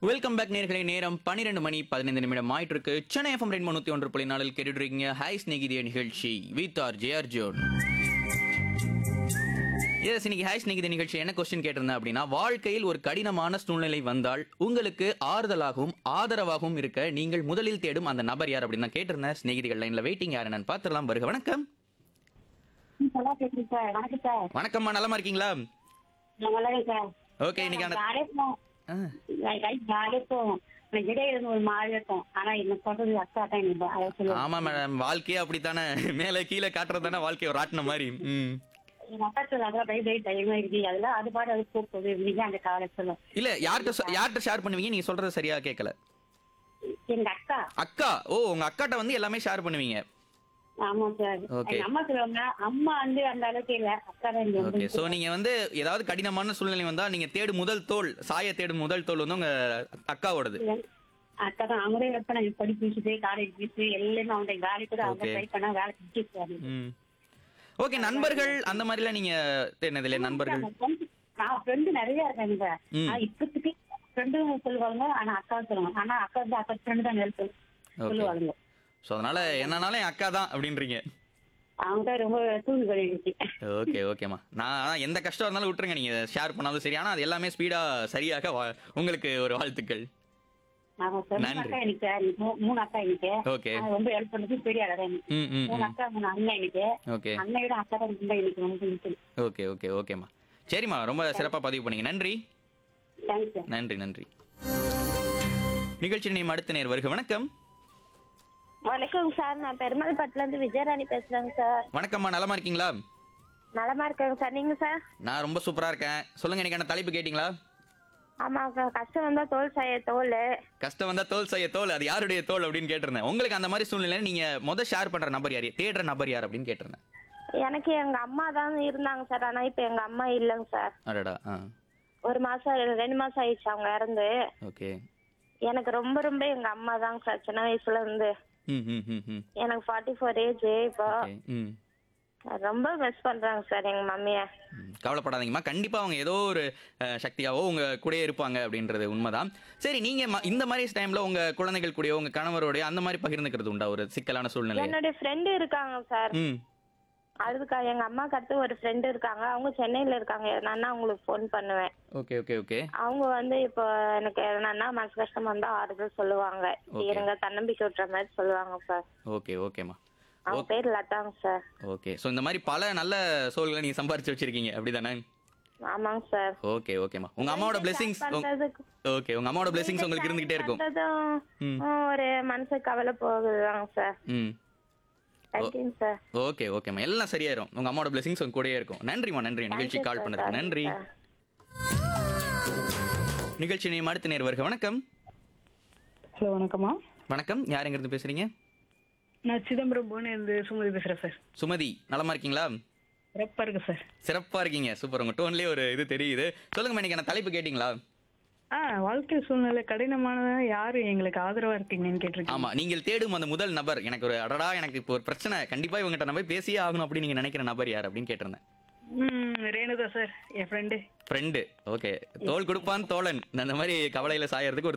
Welcome back நேர்களை நேரம் பன்னிரெண்டு மணி பதினைந்து நிமிடம் ஆயிட்டு இருக்கு சென்னை எஃப்எம் ரெண்டு முன்னூத்தி ஒன்று புள்ளி நாளில் கேட்டுட்டு இருக்கீங்க ஹாய் ஸ்நேகிதிய நிகழ்ச்சி with R J Arjun S இன்னைக்கு ஹாய் ஸ்நேகிதி நிகழ்ச்சி என்ன கொஸ்டின் கேட்டிருந்தேன் அப்படின்னா வாழ்க்கையில் ஒரு கடினமான சூழ்நிலை வந்தால் உங்களுக்கு ஆறுதலாகவும் ஆதரவாகவும் இருக்க நீங்கள் முதலில் தேடும் அந்த நபர் யார் அப்படின்னு நான் கேட்டிருந்தேன் ஸ்நேகிதிகள் லைன்ல வெயிட்டிங் யார் என்னன்னு பார்த்துடலாம் வருக வணக்கம் நல்லா பேசுறேன் சார் வணக்கம் சார் வணக்கம்மா நலமா இருக்கீங்களா நான் நல்லா இருக்கேன் சார் ஓகே இன்னைக்கான ஜாலியா போவோம் ஆ, ஜாலியா போவோம் இடையே இருந்து ஒரு மாதிரி இருக்கும் ஆனா என்ன சொல்றது அக்கா தான் எனக்கு அதை சொல்லுவேன் ஆமா மேடம் வாழ்க்கையே அப்படித்தானே மேலே கீழே காட்டுறது தானே வாழ்க்கை ஒரு ஆட்டின மாதிரி ம் எங்க அக்கா சொல்ல அதெல்லாம் பை பை டைமா இருக்கு அதெல்லாம் அது பாட்டு அது கூப்பிடுது இன்னைக்கு அந்த காலை சொல்லும் இல்ல யார்கிட்ட சொ- யார்கிட்ட ஷேர் பண்ணுவீங்க நீங்க சொல்றது சரியா கேட்கல எங்க அக்கா அக்கா ஓ உங்க அக்காட்ட வந்து எல்லாமே ஷேர் பண்ணுவீங்க ஆமா சார் Okay. எங்க அம்மா சொல்லுவாங்க அம்மா வந்து அந்த அளவுக்கு இல்ல அக்கா தான் இங்க ஓகே வந்து சோ நீங்க வந்து ஏதாவது கடினமான சூழ்நிலை வந்தா நீங்க தேடும் முதல் தோல் சாய தேடும் முதல் தோல் வந்து உங்க அக்காவோடது அக்கா தான் அவங்களே எப்ப நான் படிப்பு வச்சுட்டு காலேஜ் ஃபீஸ் எல்லாமே அவங்க வேலைக்கு கூட அவங்க Okay. ட்ரை பண்ணா வேலை செஞ்சு ம் ஓகே நண்பர்கள் அந்த மாதிரிலாம் நீங்க தேடினது இல்லையா நண்பர்கள் நான் ஃப்ரெண்டு நிறைய இருக்காங்க ம். ஆனா இப்போதைக்கு ஃப்ரெண்டும் சொல்லுவாங்க ஆனா அக்கா சொல்லுவாங்க ஆனா அக்கா வந்து அக்கா ஃப்ரெண்டு தான் ஹெல்ப் சொல்லுவாங்க ஸோ அதனால என்னன்னாலும் என் அக்கா தான் அப்படின்றீங்க அவங்க தான் ரொம்ப தூங்கி பண்ணிடுச்சு ஓகே ஓகேம்மா நான் அதான் எந்த கஷ்டம் இருந்தாலும் விட்டுருங்க நீங்க ஷேர் பண்ணாலும் சரி ஆனா அது எல்லாமே ஸ்பீடா சரியாக வா- உங்களுக்கு ஒரு வாழ்த்துக்கள் ஆமா சார் மூணு நன்றி. அக்கா எனக்கு எனக்கு மூ- மூணு அக்கா எனக்கு ஓகே ஆனா ரொம்ப ஹெல்ப் பண்ணது பெரிய அழகா எனக்கு ம் ம் மூணு ம். அக்கா மூணு அண்ணன் எனக்கு ஓகே அண்ணன் விட அக்கா தான் ரொம்ப எனக்கு ரொம்ப பிடிக்கும் ஓகே ஓகே ஓகேம்மா சரிம்மா ரொம்ப சிறப்பா பதிவு பண்ணீங்க நன்றி தேங்க்ஸ் சார் நன்றி நன்றி நிகழ்ச்சி நேம் அடுத்த நேர் வருக வணக்கம் வணக்கம் சார் நான் பெருமாள்பட்டுல இருந்து விஜயராணி பேசுறேங்க சார் வணக்கம்மா நலமா இருக்கீங்களா நலமா இருக்கேங்க சார் நீங்க சார் நான் ரொம்ப சூப்பரா இருக்கேன் சொல்லுங்க இன்னைக்கான தலைப்பு கேட்டிங்களா ஆமா சார் கஷ்டம் வந்தா தோல் சாய தோல் கஷ்டம் வந்தா தோல் செய்ய தோல் அது யாருடைய தோல் அப்படின்னு கேட்டிருந்தேன் உங்களுக்கு அந்த மாதிரி சூழ்நிலை நீங்க முத ஷேர் பண்ற நபர் யார் தேடுற நபர் யார் அப்படின்னு கேட்டிருந்தேன் எனக்கு எங்க அம்மா தான் இருந்தாங்க சார் ஆனா இப்ப எங்க அம்மா இல்லைங்க சார் அடடா ஆ ஒரு மாசம் ரெண்டு மாசம் ஆயிடுச்சு அவங்க இறந்து ஓகே எனக்கு ரொம்ப ரொம்ப எங்க அம்மா தாங்க சார் சின்ன வயசுல இருந்து ம் ம் ம் ம் எனக்கு ஃபார்ட்டி ஃபோர் ஏஜ் இப்போ ஓகே ம் ரொம்ப மிஸ் பண்றாங்க சார் எங்க மம்மிய ம், கவலைப்படாதீங்கம்மா கண்டிப்பா அவங்க ஏதோ ஒரு அஹ், சக்தியாவோ உங்க கூடயே இருப்பாங்க அப்படின்றது உண்மைதான் சரி நீங்க ம- இந்த மாதிரி டைம்ல உங்க குழந்தைகள் கூடயோ உங்க கணவரோடய அந்த மாதிரி பகிர்ந்துக்கிறது உண்டா ஒரு சிக்கலான சூழ்நிலை என்னுடைய ஃப்ரெண்டு இருக்காங்க சார் ம் அதுக்கா எங்க அம்மாக்கு அடுத்து ஒரு ஃப்ரெண்டு இருக்காங்க அவங்க சென்னையில இருக்காங்க நான் அவங்களுக்கு ஃபோன் பண்ணுவேன் ஓகே ஓகே ஓகே அவங்க வந்து இப்போ எனக்கு என்னன்னா மனசு கஷ்டம் வந்தா ஆறுதல் சொல்லுவாங்க Okay. இருங்க தன்னம்பிக்கை விட்டுற மாதிரி சொல்லுவாங்க சார் ஓகே ஓகேம்மா அவங்க பேர் லதாங்க சார் ஓகே ஸோ இந்த மாதிரி பல நல்ல சோல்களை நீங்க சம்பாரிச்சு வச்சிருக்கீங்க அப்படிதானே ஆமாங்க சார் ஓகே ஓகேம்மா உங்க அம்மாவோட பிளெஸிங்ஸ் பண்றதுக்கு ஓகே உங்க அம்மாவோட பிளெஸிங்ஸ் உங்களுக்கு இருந்துகிட்டே இருக்கும் பண்றதும், ம். ஒரு மனசு கவலை போகுதுதாங்க சார் ம் தேங்க்யூ சார் ஓகே ஓகேம்மா எல்லாம் சரியாயிரும் உங்க அம்மாவோட பிளெஸிங்ஸ் உங்க கூடயே இருக்கும் நன்றிம்மா நன்றி நிகழ்ச்சி கால் பண்ணதுக்கு நன்றி நிகழ்ச்சி நேம் அடுத்த நேர் வருக வணக்கம் ஹலோ வணக்கம்மா வணக்கம் யார் எங்க இருந்து பேசுறீங்க நான் சிதம்பரம் போன இருந்து சுமதி பேசுறேன் சார் சுமதி நலமா இருக்கீங்களா சிறப்பா இருக்கு சார் சிறப்பா இருக்கீங்க சூப்பர் உங்க டோன்லயே ஒரு இது தெரியுது சொல்லுங்க இன்னைக்கு நான் தலைப்பு கேட்டிங்களா ஆ வாழ்க்கை சூழ்நிலை கடினமானதா யாரு எங்களுக்கு ஆதரவா இருக்கீங்கன்னு கேட்டிருக்கீங்க ஆமா நீங்கள் தேடும் அந்த முதல் நபர் எனக்கு ஒரு அடடா எனக்கு இப்போ ஒரு பிரச்சனை கண்டிப்பா இவங்ககிட்ட நம்ம போய் பேசியே ஆகணும் அப்படின்னு நீங்க நினைக்கிற நபர் யார் அப்படின்னு கேட்டிருந்தேன் ம் ரேணுதா சார் என் ஃப்ரெண்டு ஃப்ரெண்டு ஓகே தோல் கொடுப்பான் தோழன் அந்த மாதிரி கவலையில சாயறதுக்கு ஒரு